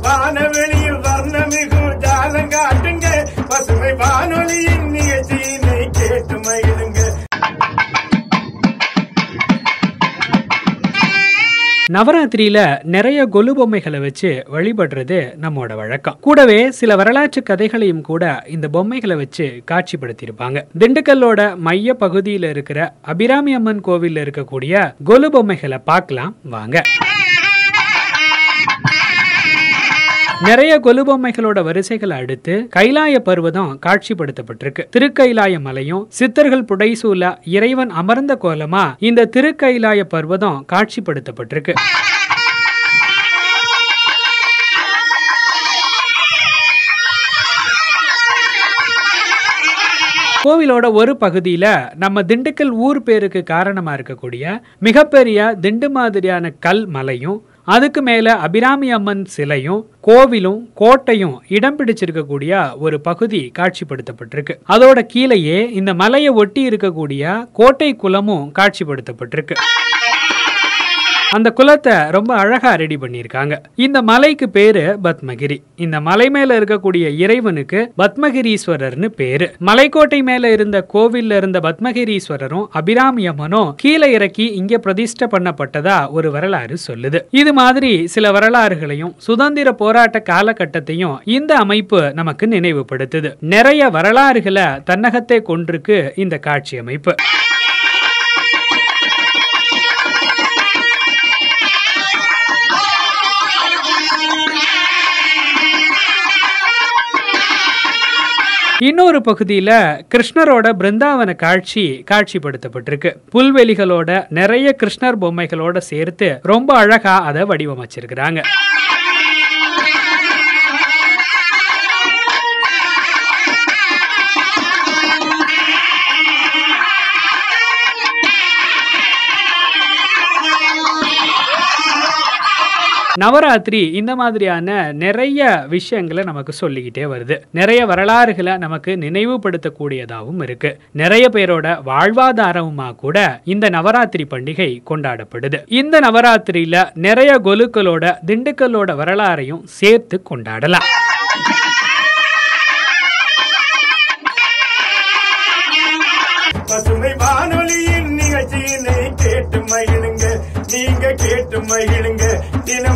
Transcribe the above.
வானவெளியில் வர்ணமிகு ஜாலங்காட்டுங்க பசுமை வானொலியின் நிகழ்ச்சியினை கேட்டு மகிழுங்க நவராத்திரியில நிறைய கொலு பொம்மைகளை வச்சு வழிபடுறது நம்மோட வழக்கம் கூடவே சில வரலாற்று கதைகளையும் கூட இந்த பொம்மைகளை வச்சு காட்சிப்படுத்தியிருப்பாங்க திண்டுக்கல்லோட மைய பகுதியில் இருக்கிற அபிராமி அம்மன் கோவில்ல இருக்கக்கூடிய கொலு பொம்மைகளை பார்க்கலாம் வாங்க நிறைய கொலு பொம்மைகளோட வரிசைகளை அடுத்து கைலாய பர்வதம் காட்சிப்படுத்தப்பட்டிருக்கு திருக்கைலாய மலையும் சித்தர்கள் புடைசூல இறைவன் அமர்ந்த கோலமா இந்த திருக்கைலாய பர்வதம் காட்சிப்படுத்தப்பட்டிருக்கு கோவிலோட ஒரு பகுதியில நம்ம திண்டுக்கல் ஊர் பேருக்கு காரணமா இருக்கக்கூடிய மிகப்பெரிய திண்டு மாதிரியான கல் மலையும் அதுக்கு மேல அபிராமி அம்மன் சிலையும் கோவிலும் கோட்டையும் இடம் பிடிச்சிருக்கக்கூடிய ஒரு பகுதி காட்சிப்படுத்தப்பட்டிருக்கு அதோட கீழேயே இந்த மலையை ஒட்டி இருக்கக்கூடிய கோட்டை குளமும் காட்சிப்படுத்தப்பட்டிருக்கு அந்த குலத்தை ரொம்ப அழகா ரெடி பண்ணியிருக்காங்க இந்த மலைக்கு பேரு பத்மகிரி இந்த மலை மேல இருக்கக்கூடிய இறைவனுக்கு பத்மகிரீஸ்வரர்னு பேரு மலைக்கோட்டை மேல இருந்த கோவில்ல இருந்த பத்மகிரீஸ்வரரும் அபிராமி அம்மனும் கீழே இறக்கி இங்க பிரதிஷ்டை பண்ணப்பட்டதா ஒரு வரலாறு சொல்லுது இது மாதிரி சில வரலாறுகளையும் சுதந்திர போராட்ட காலகட்டத்தையும் இந்த அமைப்பு நமக்கு நினைவுபடுத்துது நிறைய வரலாறுகளை தன்னகத்தை கொண்டிருக்கு இந்த காட்சி அமைப்பு இன்னொரு பகுதியில கிருஷ்ணரோட பிருந்தாவன காட்சி காட்சிப்படுத்தப்பட்டிருக்கு புல்வெளிகளோட நிறைய கிருஷ்ணர் பொம்மைகளோட சேர்த்து ரொம்ப அழகா அதை வடிவமைச்சிருக்கிறாங்க நவராத்திரி இந்த மாதிரியான நிறைய விஷயங்களை நமக்கு சொல்லிக்கிட்டே வருது நிறைய வரலாறுகளை நமக்கு நினைவுபடுத்தக்கூடியதாகவும் இருக்கு நிறைய பேரோட வாழ்வாதாரமுமா கூட இந்த நவராத்திரி பண்டிகை கொண்டாடப்படுது இந்த நவராத்திரியில நிறைய கொலுக்களோட திண்டுக்கல்லோட வரலாறையும் சேர்த்து கொண்டாடலாம் பசுமை வானொலியின் நிகழ்ச்சியினை கேட்டு மகிழுங்க நீங்க கேட்டு மகிழுங்க தினம்